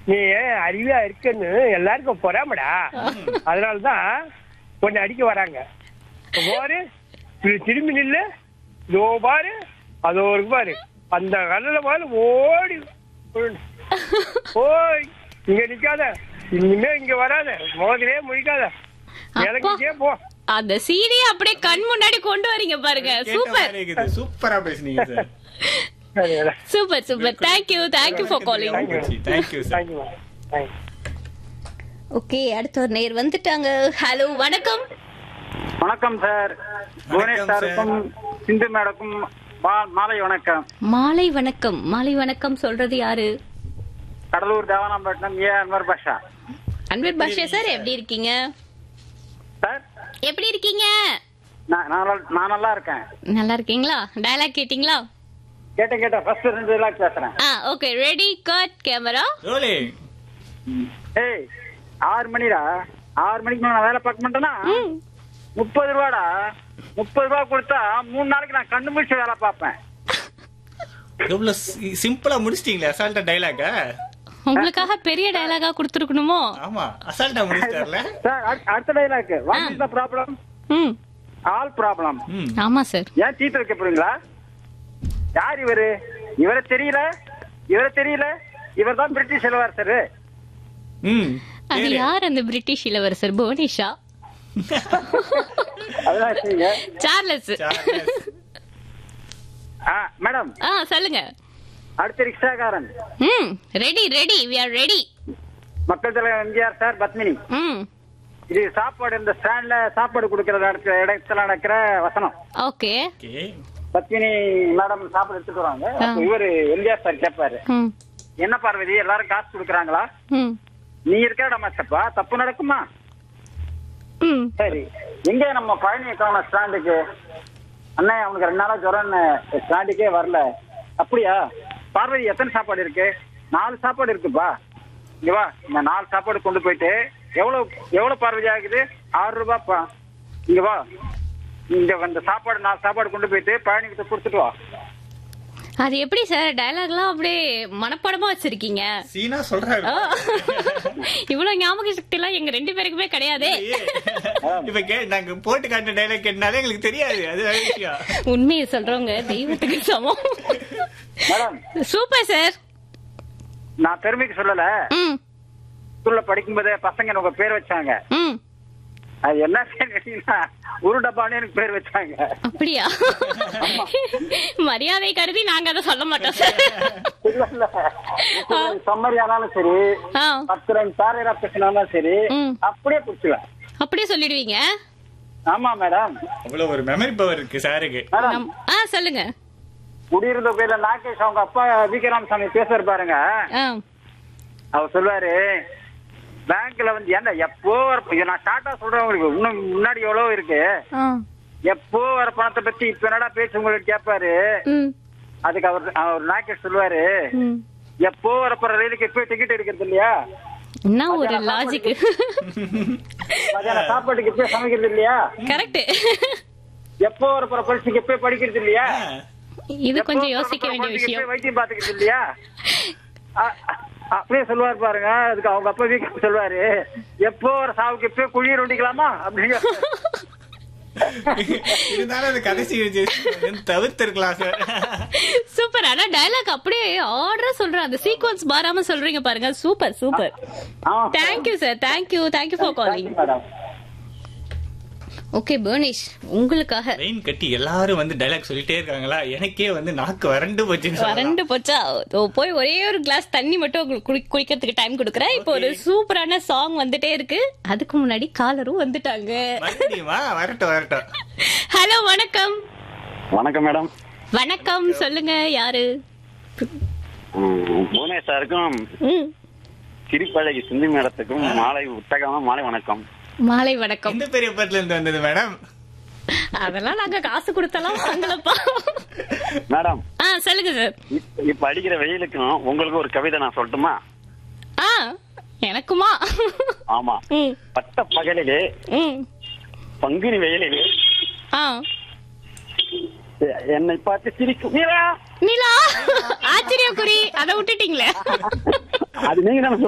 நீ அறிவியா இருக்குன்னு எல்லாருக்கும் பொறாமடா அதனாலதான் உன்னை அடிக்க வராங்க இப்ப பாரு இப்படி திரும்பி நில்லு இதோ பாரு அதோ இருக்கு பாரு அந்த கடல பாரு ஓடி விழு. ஓய் இங்க நிக்காத இனிமே இங்க வராத மோதிலே முழிக்காத இறங்கிட்டே போ அந்த சீடியை அப்படியே கண் முன்னாடி கொண்டு வரீங்க பாருங்க கேட்ட சூப்பர் மாதிரி இருக்குது. சூப்பரா பேசுனீங்க சார் சரிடா. Super super thank you thank you for calling thank you sir thank you thank you okay அடுத்த ஒரு நேர் வந்துட்டாங்க ஹலோ வணக்கம் வணக்கம் சார் புவனேஷ் சார். சாருக்கும் சிந்து மேடக்கும் மா- மாலை வணக்கம் மாலை வணக்கம் மாலை வணக்கம் சொல்றது யாரு கடலூர் தேவனாம்பட்டினம் ஏ அன்வர் பாஷா அன்வர் பாஷா சார் எப்படி இருக்கீங்க சார் எப்படி இருக்கீங்க நான் நான் நல்லா- நான் நல்லா இருக்கேன் நல்லா இருக்கீங்களா டயலாக் கேட்டிங்களா கேட்டேன் கேட்டேன் ஃபர்ஸ்ட் ரெண்டு லாக் பேசுறேன் ஆ ஓகே ரெடி கட் கேமரா ரோலே ஏய் ஆறு மணிடா ஆறு மணிக்கு மேல நான் வேலை பார்க்க மாட்டேனா முப்பது ரூபாடா முப்பது ரூபா கொடுத்தா மூணு நாளைக்கு நான் கண்ணு முடிச்சு வேலை பார்ப்பேன் எவ்வளவு சி- சிம்பிளா முடிச்சிட்டீங்களே அசால்ட்டா டைலாக உங்களுக்காக பெரிய டயலாகா கொடுத்துருக்கணுமோ ஆமா அசால்ட்டா முடிச்சிட்டார்ல சார் அடுத்த- அடுத்த dialogue what is the problem hmm all problem hmm ஆமா சார் ஏன் தீர்த்து வைக்க போறீங்களா யார் இவரு இவரை தெரியல இவரை தெரியல இவர் தான் பிரிட்டிஷ் இளவரசர் ம் அது பேரு? யார் அந்த பிரிட்டிஷ் இளவரசர் புவனேஷா அதெல்லாம் செய்யுங்க சார்லஸ் சார்லஸ். ஆ, மேடம் ஆ சொல்லுங்க அடுத்த ரிக்ஷாக்காரன் ம் ready ready we are ready மக்கள் தலைவர் எம்ஜிஆர் சார் பத்மினி ம் இது சாப்பாடு இந்த ஸ்டாண்ட்ல சாப்பாடு கொடுக்கற இடத்துல இடத்துல நடக்கிற வசனம் ஓகே ஓகே பத்மினி மேடம் சாப்பாடு எடுத்துட்டு வராங்க அப்ப இவரு எம்ஜிஆர் சார் கேட்பாரு ம் என்ன பார்வதி எல்லாரும் காசு கொடுக்கறாங்களா ம் நீ இருக்கிற நம்ம தப்பா தப்பு நடக்குமா ம் சரி எங்க நம்ம பழனி கவன ஸ்டாண்டுக்கு அண்ணே அவனுக்கு ரெண்டு நாளா ஜுரம்னு ஸ்டாண்டுக்கே வரல அப்படியா பார்வதி எத்தனை சாப்பாடு இருக்கு நாலு சாப்பாடு இருக்குப்பா இங்க வா இந்த நாலு சாப்பாடு கொண்டு போயிட்டு எவ்வளவு எவ்வளவு பார்வதி ஆகுது ஆறு ரூபாப்பா இங்க வா இங்க அந்த சாப்பாடு நாலு சாப்பாடு கொண்டு போயிட்டு பழனி கிட்ட கொடுத்துட்டு வா அது எப்படி சார் டயலாக்லாம் அப்படியே மனப்பாடமா வச்சிருக்கீங்க சீனா சொல்றாரு ஆ. இவ்வளவு ஞாபக சக்தி எல்லாம் எங்க ரெண்டு பேருக்குமே கிடையாதே இப்ப கே நாங்க போட்டு காட்டுற டைலாக் கேட்டனாலே எங்களுக்கு தெரியாது அது வேற விஷயம் உண்மையை சொல்றவங்க தெய்வத்துக்கு சமம் மேடம் சூப்பர் சார் நான் பெருமைக்கு சொல்லல ம் ஸ்கூல்ல படிக்கும்போதே பசங்க உங்க பேர் வச்சாங்க ம் அது என்ன கேட்டீங்கன்னா உரு டப்பான்னு எனக்கு பேர் வச்சாங்க அப்படியா மரியாதை கருதி நாங்க அதை சொல்ல மாட்டோம் சார் இல்ல இல்ல சம்மரி ஆனாலும் சரி ஆ பத்து ரெண்டு பேராகிராஃப் பேசினாலும் சரி ம். அப்படியே பிடிச்சுவேன் அப்படியே சொல்லிடுவீங்க ஆமா மேடம் அவ்வளவு ஒரு மெமரி பவர் இருக்கு சாருக்கு மேடம் நம்- ஆ சொல்லுங்க குடியிருந்த கோயில நாகேஷ் அவங்க அப்பா வி கே ராமசாமி பேசுறாரு பாருங்க ஆ அவர் சொல்லுவாரு பேங்க்ல வந்து ஏன்டா எப்போ வர இதை நான் ஷார்ட்டா சொல்றேன் உங்களுக்கு இன்னும் முன்னாடி எவ்வளவு இருக்கு ஆ எப்போ வர பணத்தை பத்தி இப்ப என்னடா பேச்சு உங்களுக்கு கேட்பாரு ம் அதுக்கு அவர் அவர் நாகேஷ் சொல்லுவாரு ம் எப்போ வர போற ரயிலுக்கு எப்போ டிக்கெட் எடுக்கிறது இல்லையா என்ன ஒரு லாஜிக் மதியானம் சாப்பாட்டுக்கு எப்போ சமைக்கிறது இல்லையா கரெக்ட் எப்போ வர போற பரிசுக்கு எப்போ படிக்கிறது இல்லையா இது எப்போ கொஞ்சம் வர யோசிக்க போற வேண்டிய குழந்தைக்கு விஷயம் எப்போ வைத்தியம் பாத்துக்கிறது இல்லையா அ- அ- அப்படியே சொல்லுவார் பாருங்க அதுக்கு அவங்க அப்பா வீட்டு சொல்லுவாரு எப்போ ஒரு சாவுக்கு எப்போ குழி நோண்டிக்கலாமா அப்படிங்க இருந்தாலும் அது கடைசி தவிர்த்து இருக்கலாம் சார் சூப்பர் ஆனா டயலாக் அப்படியே ஆர்டரா சொல்றேன் அந்த சீக்வன்ஸ் மாறாம சொல்றீங்க பாருங்க சூப்பர் சூப்பர் ஆமா thank you sir thank you thank you for calling madam okay பர்னிஷ் உங்களுக்காக லைன் கட்டி எல்லாரும் வந்து டைலாக் சொல்லிட்டே இருக்காங்களா எனக்கே வந்து நாக்கு வறண்டு போச்சுன்னு சொல்லலாம். வறண்டு போச்சா ஓ, போய் ஒரே ஒரு கிளாஸ் தண்ணி மட்டும் உங்களுக்கு குடி- குடிக்கிறதுக்கு டைம் கொடுக்குறேன் இப்போ ஒரு சூப்பரான சாங் வந்துட்டே இருக்கு அதுக்கு முன்னாடி காலரும் வந்துட்டாங்க மறுபடியுமா வரட்டும் வரட்டும் ஹலோ வணக்கம் வணக்கம் மேடம் வணக்கம் சொல்லுங்க யாரு புவனேஷ் சாருக்கும் ம் திருப்பழகி சிந்து மேடத்துக்கும் மாலை உத்தகமா மாலை வணக்கம் மாலை வணக்கம் எந்த பெரிய படத்துல இருந்து வந்தது மேடம் அதெல்லாம் நாங்க காசு கொடுத்தலாம் வாங்கலப்பா மேடம் ஆ சொல்லுங்க சார் இப்ப- இப்ப அடிக்கிற வெயிலுக்கும் உங்களுக்கு ஒரு கவிதை நான் சொல்லட்டுமா ஆ எனக்குமா ஆமா ம் பட்ட பகலிலே ம் பங்குனி வெயிலிலே ஆ எ- என்னை பார்த்து சிரிக்கும் நீலா! நிலா ஆச்சரிய குறி அதை விட்டுட்டீங்களே அது நீங்க தானே